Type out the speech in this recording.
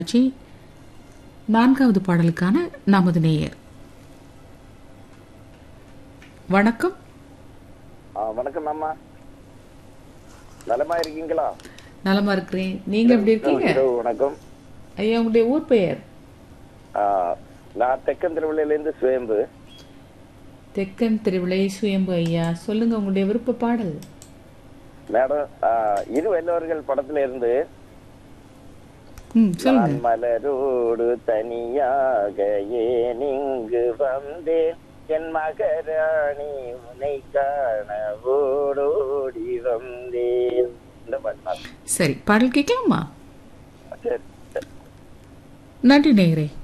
நிகழ்ச்சி நான்காவது பாடலுக்கான நமது நேயர் வணக்கம் ஆ, வணக்கம் அம்மா நலமா இருக்கீங்களா நலமா இருக்கிறேன் நீங்க எப்படி இருக்கீங்க இரவு வணக்கம் ஐயா உங்களுடைய ஊர் பெயர் ஆ, நான் தெக்கன் திருவிழையிலேருந்து சுயம்பு தெக்கன் திருவிழை சுயம்பு ஐயா சொல்லுங்க உங்களுடைய விருப்ப பாடல் மேடம் ஆ, இரு வல்லவர்கள் படத்துல இருந்து ம் சொல்லுங்க நான் மலரோடு தனியாக ஏன் இங்கு வந்தேன் என் மகராணி உன்னை காண ஓடோடி வந்தேன் இந்த பாட்டு தான். சரி பாடல் கேட்கலாமா சரி சரி. நன்றி நேயரே